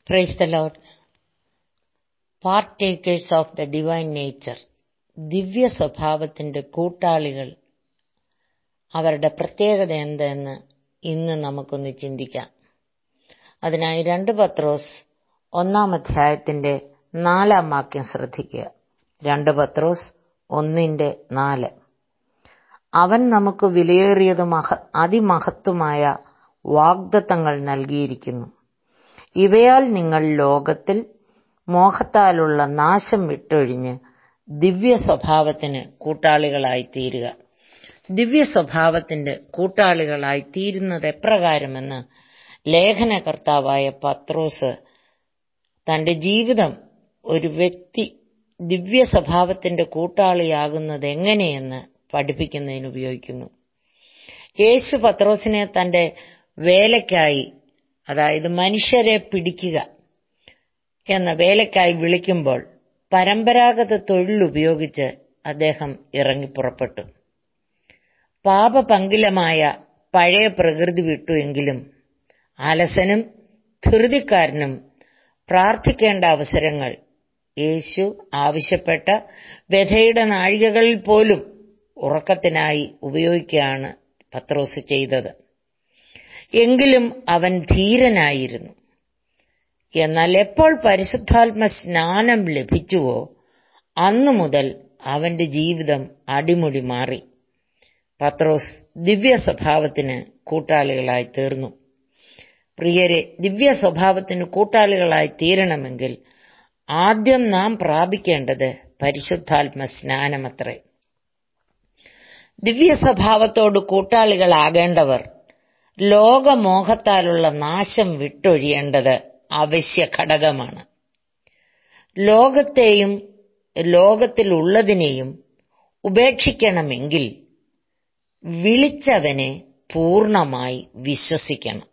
Praise the Lord. Partakers of the divine nature. ദിവ്യ സ്വഭാവത്തിന്റെ കൂട്ടാളികൾ അവരുടെ പ്രത്യേകത എന്തെന്ന് ഇന്ന് നമുക്കൊന്ന് ചിന്തിക്കാം അതിനായി രണ്ട് പത്രോസ് ഒന്നാം അധ്യായത്തിന്റെ നാലാം വാക്യം ശ്രദ്ധിക്കുക രണ്ട് പത്രോസ് ഒന്നിന്റെ നാല് അവൻ നമുക്ക് വിലയേറിയതും മഹ- അതിമഹത്വമായ വാഗ്ദത്തങ്ങൾ നൽകിയിരിക്കുന്നു ഇവയാൽ നിങ്ങൾ ലോകത്തിൽ മോഹത്താലുള്ള നാശം വിട്ടൊഴിഞ്ഞ് ദിവ്യ സ്വഭാവത്തിന് കൂട്ടാളികളായി തീരുക ദിവ്യ സ്വഭാവത്തിന്റെ കൂട്ടാളികളായി തീരുന്നത് എപ്രകാരമെന്ന് ലേഖനകർത്താവായ പത്രോസ് തന്റെ ജീവിതം ഒരു വ്യക്തി ദിവ്യ സ്വഭാവത്തിന്റെ കൂട്ടാളിയാകുന്നത് എങ്ങനെയെന്ന് പഠിപ്പിക്കുന്നതിന് ഉപയോഗിക്കുന്നു യേശു പത്രോസിനെ തന്റെ വേലയ്ക്കായി അതായത് മനുഷ്യരെ പിടിക്കുക എന്ന വേലയ്ക്കായി വിളിക്കുമ്പോൾ പരമ്പരാഗത തൊഴിൽ ഉപയോഗിച്ച് അദ്ദേഹം ഇറങ്ങിപ്പുറപ്പെട്ടു പാപപങ്കിലമായ പഴയ പ്രകൃതി വിട്ടു എങ്കിലും അലസനും ധൃതിക്കാരനും പ്രാർത്ഥിക്കേണ്ട അവസരങ്ങൾ യേശു ആവശ്യപ്പെട്ട വ്യഥയുടെ നാഴികകളിൽ പോലും ഉറക്കത്തിനായി ഉപയോഗിക്കുകയാണ് പത്രോസ് ചെയ്തത് എങ്കിലും അവൻ ധീരനായിരുന്നു എന്നാൽ എപ്പോൾ പരിശുദ്ധാത്മ സ്നാനം ലഭിച്ചുവോ അന്നു മുതൽ അവന്റെ ജീവിതം അടിമുടി മാറി പത്രോസ് ദിവ്യ സ്വഭാവത്തിന് കൂട്ടാളികളായി തീർന്നു പ്രിയരെ ദിവ്യ സ്വഭാവത്തിന് കൂട്ടാളികളായി തീരണമെങ്കിൽ ആദ്യം നാം പ്രാപിക്കേണ്ടത് പരിശുദ്ധാത്മ സ്നാനമത്രേ ദിവ്യ സ്വഭാവത്തോട് കൂട്ടാളികളാകേണ്ടവർ ലോകമോഹത്താലുള്ള നാശം വിട്ടൊഴിയേണ്ടത് അവശ്യ ഘടകമാണ് ലോകത്തെയും ലോകത്തിലുള്ളതിനെയും ഉപേക്ഷിക്കണമെങ്കിൽ വിളിച്ചവനെ പൂർണ്ണമായി വിശ്വസിക്കണം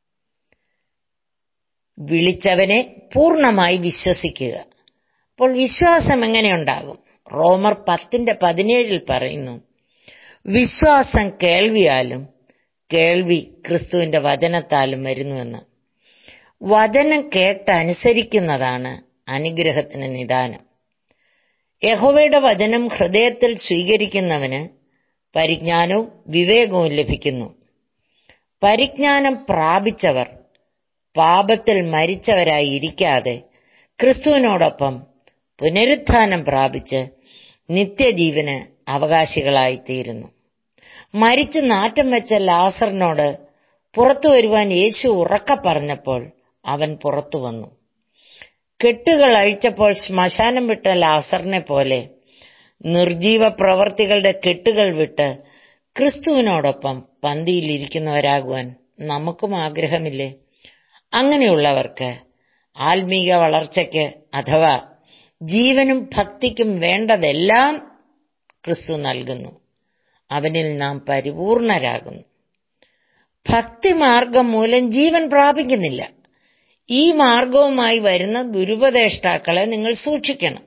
വിളിച്ചവനെ പൂർണ്ണമായി വിശ്വസിക്കുക അപ്പോൾ വിശ്വാസം എങ്ങനെയുണ്ടാകും റോമർ പത്തിന്റെ പതിനേഴിൽ പറയുന്നു വിശ്വാസം കേൾവിയാലും കേൾവി ക്രിസ്തുവിന്റെ വചനത്താലും വരുന്നുവെന്ന് വചനം കേട്ടനുസരിക്കുന്നതാണ് അനുഗ്രഹത്തിന് നിദാനം യഹോവയുടെ വചനം ഹൃദയത്തിൽ സ്വീകരിക്കുന്നവന് പരിജ്ഞാനവും വിവേകവും ലഭിക്കുന്നു പരിജ്ഞാനം പ്രാപിച്ചവർ പാപത്തിൽ മരിച്ചവരായി ഇരിക്കാതെ ക്രിസ്തുവിനോടൊപ്പം പുനരുത്ഥാനം പ്രാപിച്ച് നിത്യജീവന് അവകാശികളായിത്തീരുന്നു മരിച്ചു നാറ്റം വെച്ച ലാസറിനോട് പുറത്തു വരുവാൻ യേശു ഉറക്ക പറഞ്ഞപ്പോൾ അവൻ പുറത്തു വന്നു കെട്ടുകൾ അഴിച്ചപ്പോൾ ശ്മശാനം വിട്ട ലാസറിനെ പോലെ നിർജീവ പ്രവർത്തികളുടെ കെട്ടുകൾ വിട്ട് ക്രിസ്തുവിനോടൊപ്പം പന്തിയിലിരിക്കുന്നവരാകുവാൻ നമുക്കും ആഗ്രഹമില്ലേ അങ്ങനെയുള്ളവർക്ക് ആത്മീക വളർച്ചയ്ക്ക് അഥവാ ജീവനും ഭക്തിക്കും വേണ്ടതെല്ലാം ക്രിസ്തു നൽകുന്നു അവനിൽ നാം പരിപൂർണരാകുന്നു ഭക്തിമാർഗം മൂലം ജീവൻ പ്രാപിക്കുന്നില്ല ഈ മാർഗവുമായി വരുന്ന ദുരുപദേഷ്ടാക്കളെ നിങ്ങൾ സൂക്ഷിക്കണം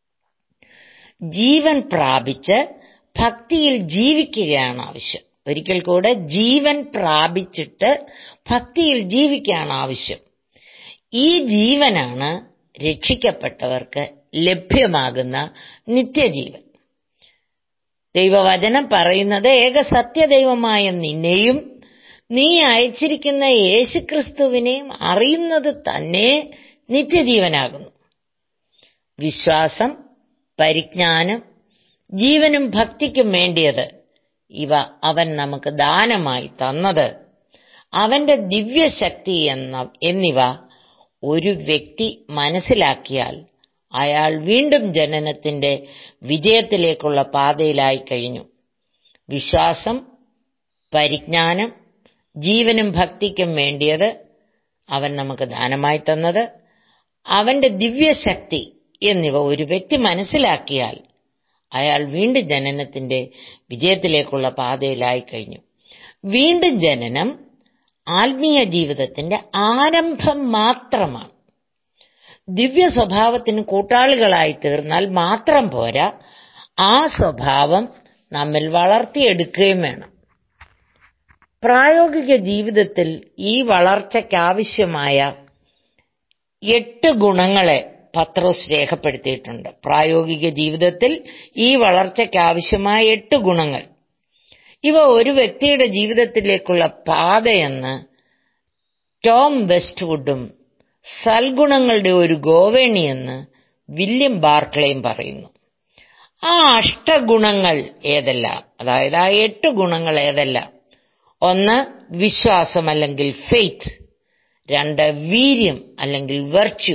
ജീവൻ പ്രാപിച്ച് ഭക്തിയിൽ ജീവിക്കുകയാണ് ആവശ്യം ഒരിക്കൽ കൂടെ ജീവൻ പ്രാപിച്ചിട്ട് ഭക്തിയിൽ ജീവിക്കുകയാണ് ആവശ്യം ഈ ജീവനാണ് രക്ഷിക്കപ്പെട്ടവർക്ക് ലഭ്യമാകുന്ന നിത്യജീവൻ ദൈവവചനം പറയുന്നത് ഏക സത്യദൈവമായ നിന്നെയും നീ അയച്ചിരിക്കുന്ന യേശുക്രിസ്തുവിനെയും അറിയുന്നത് തന്നെ നിത്യജീവനാകുന്നു വിശ്വാസം പരിജ്ഞാനം ജീവനും ഭക്തിക്കും വേണ്ടിയത് ഇവ അവൻ നമുക്ക് ദാനമായി തന്നത് അവന്റെ ദിവ്യശക്തി എന്ന എന്നിവ ഒരു വ്യക്തി മനസ്സിലാക്കിയാൽ അയാൾ വീണ്ടും ജനനത്തിന്റെ വിജയത്തിലേക്കുള്ള പാതയിലായി കഴിഞ്ഞു വിശ്വാസം പരിജ്ഞാനം ജീവനും ഭക്തിക്കും വേണ്ടിയത് അവൻ നമുക്ക് ദാനമായി തന്നത് അവന്റെ ദിവ്യശക്തി എന്നിവ ഒരു വ്യക്തി മനസ്സിലാക്കിയാൽ അയാൾ വീണ്ടും ജനനത്തിന്റെ വിജയത്തിലേക്കുള്ള പാതയിലായി കഴിഞ്ഞു വീണ്ടും ജനനം ആത്മീയ ജീവിതത്തിന്റെ ആരംഭം മാത്രമാണ് ദിവ്യ സ്വഭാവത്തിന് കൂട്ടാളികളായി തീർന്നാൽ മാത്രം പോരാ ആ സ്വഭാവം നമ്മിൽ വളർത്തിയെടുക്കുകയും വേണം പ്രായോഗിക ജീവിതത്തിൽ ഈ വളർച്ചയ്ക്കാവശ്യമായ എട്ട് ഗുണങ്ങളെ പത്രോസ് രേഖപ്പെടുത്തിയിട്ടുണ്ട് പ്രായോഗിക ജീവിതത്തിൽ ഈ വളർച്ചയ്ക്ക് ആവശ്യമായ എട്ട് ഗുണങ്ങൾ ഇവ ഒരു വ്യക്തിയുടെ ജീവിതത്തിലേക്കുള്ള പാതയെന്ന് ടോം വെസ്റ്റ്വുഡും സൽഗുണങ്ങളുടെ ഒരു ഗോവേണിയെന്ന് വില്യം ബാർക്ലേയും പറയുന്നു ആ അഷ്ടഗുണങ്ങൾ ഏതെല്ലാം അതായത് ആ എട്ട് ഗുണങ്ങൾ ഏതെല്ലാം ഒന്ന് വിശ്വാസം അല്ലെങ്കിൽ ഫെയ്ത്ത് രണ്ട് വീര്യം അല്ലെങ്കിൽ വെർച്യു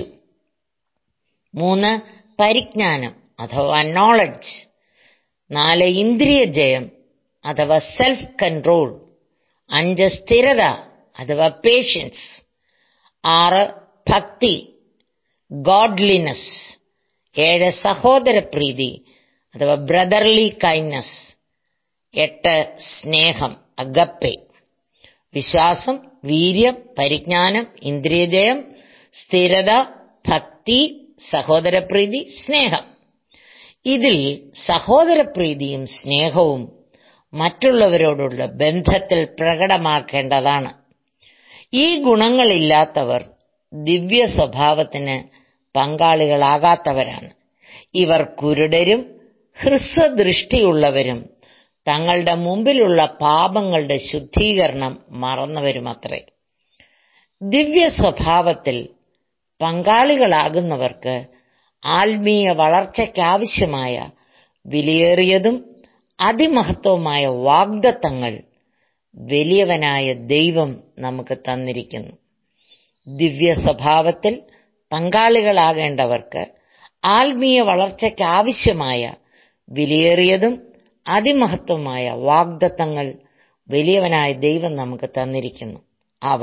മൂന്ന് പരിജ്ഞാനം അഥവാ നോളജ് നാല് ഇന്ദ്രിയ ജയം അഥവാ സെൽഫ് കൺട്രോൾ അഞ്ച് സ്ഥിരത അഥവാ പേഷ്യൻസ് ആറ് ഭക്തി ഗോഡ്ലിനെസ് ഏഴ് സഹോദരപ്രീതി അഥവാ ബ്രദർലി കൈൻഡ്നസ് എട്ട് സ്നേഹം അഗപ്പെ വിശ്വാസം വീര്യം പരിജ്ഞാനം ഇന്ദ്രിയജയം സ്ഥിരത ഭക്തി സഹോദരപ്രീതി സ്നേഹം ഇതിൽ സഹോദരപ്രീതിയും സ്നേഹവും മറ്റുള്ളവരോടുള്ള ബന്ധത്തിൽ പ്രകടമാക്കേണ്ടതാണ് ഈ ഗുണങ്ങളില്ലാത്തവർ ദിവ്യ സ്വഭാവത്തിന് പങ്കാളികളാകാത്തവരാണ് ഇവർ കുരുടരും ഹ്രസ്വദൃഷ്ടിയുള്ളവരും തങ്ങളുടെ മുമ്പിലുള്ള പാപങ്ങളുടെ ശുദ്ധീകരണം മറന്നവരുമത്രേ ദിവ്യ സ്വഭാവത്തിൽ പങ്കാളികളാകുന്നവർക്ക് ആത്മീയ വളർച്ചയ്ക്കാവശ്യമായ വിലയേറിയതും അതിമഹത്വമായ വാഗ്ദത്തങ്ങൾ വലിയവനായ ദൈവം നമുക്ക് തന്നിരിക്കുന്നു ദിവ്യ സ്വഭാവത്തിൽ പങ്കാളികളാകേണ്ടവർക്ക് ആത്മീയ വളർച്ചയ്ക്ക് ആവശ്യമായ വിലയേറിയതും അതിമഹത്വമായ വാഗ്ദത്തങ്ങൾ വലിയവനായ ദൈവം നമുക്ക് തന്നിരിക്കുന്നു അവ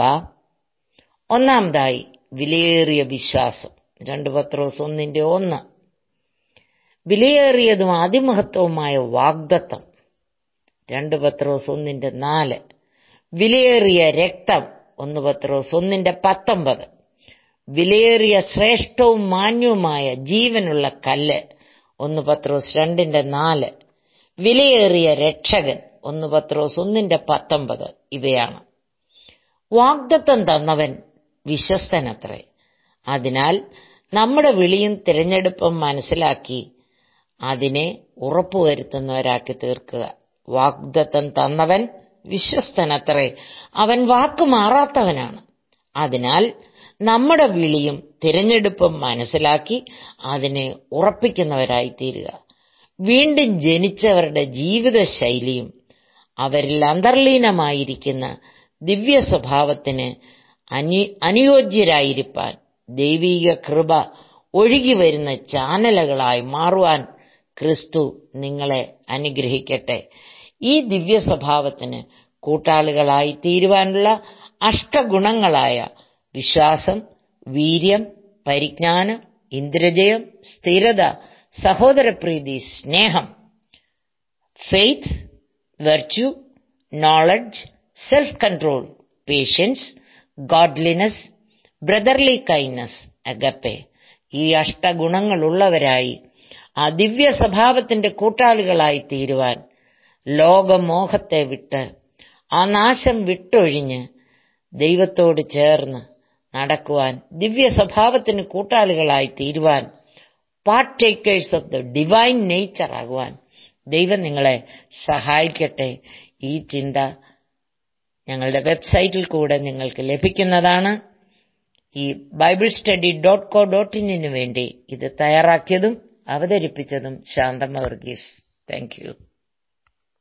ഒന്നാമതായി വിലയേറിയ വിശ്വാസം രണ്ട് പത്രോസ് ഒന്നിന്റെ ഒന്ന് വിലയേറിയതും അതിമഹത്വവുമായ വാഗ്ദത്തം രണ്ട് പത്രോസ് ഒന്നിന്റെ നാല് വിലയേറിയ രക്തം ഒന്ന് പത്രോസ് ഒന്നിന്റെ പത്തൊമ്പത് വിലയേറിയ ശ്രേഷ്ഠവും മാന്യവുമായ ജീവനുള്ള കല്ല് ഒന്ന് പത്രോസ് രണ്ടിന്റെ നാല് വിലയേറിയ രക്ഷകൻ ഒന്ന് പത്രോസ് ഒന്നിന്റെ പത്തൊമ്പത് ഇവയാണ് വാഗ്ദത്തം തന്നവൻ വിശ്വസ്തനത്രേ അതിനാൽ നമ്മുടെ വിളിയും തിരഞ്ഞെടുപ്പും മനസ്സിലാക്കി അതിനെ ഉറപ്പുവരുത്തുന്നവരാക്കി തീർക്കുക വാഗ്ദത്തം തന്നവൻ വിശ്വസ്തനത്രേ അവൻ വാക്ക് മാറാത്തവനാണ് അതിനാൽ നമ്മുടെ വിളിയും തിരഞ്ഞെടുപ്പും മനസ്സിലാക്കി അതിനെ ഉറപ്പിക്കുന്നവരായി തീരുക വീണ്ടും ജനിച്ചവരുടെ ജീവിതശൈലിയും അവരിൽ അന്തർലീനമായിരിക്കുന്ന ദിവ്യ സ്വഭാവത്തിന് അനു അനുയോജ്യരായിരിക്കാൻ ദൈവീക കൃപ ഒഴുകി വരുന്ന ചാനലുകളായി മാറുവാൻ ക്രിസ്തു നിങ്ങളെ അനുഗ്രഹിക്കട്ടെ ഈ ദിവ്യ സ്വഭാവത്തിന് കൂട്ടാളികളായി തീരുവാനുള്ള അഷ്ടഗുണങ്ങളായ വിശ്വാസം വീര്യം പരിജ്ഞാനം ഇന്ദ്രജയം സ്ഥിരത സഹോദരപ്രീതി സ്നേഹം faith virtue knowledge self control patience godliness brotherly kindness agape ഈ അഷ്ടഗുണങ്ങളുള്ളവരായി ആ ദിവ്യ സ്വഭാവത്തിന്റെ കൂട്ടാളികളായി തീരുവാൻ ലോകമോഹത്തെ വിട്ട് ആ നാശം വിട്ടൊഴിഞ്ഞ് ദൈവത്തോട് ചേർന്ന് നടക്കുവാൻ ദിവ്യ സ്വഭാവത്തിന് കൂട്ടാളികളായി തീരുവാൻ partakers of the divine nature ആകുവാൻ ദൈവം നിങ്ങളെ സഹായിക്കട്ടെ ഈ ചിന്ത ഞങ്ങളുടെ വെബ്സൈറ്റിൽ കൂടെ നിങ്ങൾക്ക് ലഭിക്കുന്നതാണ് ഈ Bible study dot co dot ഇന്നിനു വേണ്ടി ഇത് തയ്യാറാക്കിയതും അവതരിപ്പിച്ചതും ശാന്തമ വർഗീസ് താങ്ക് യു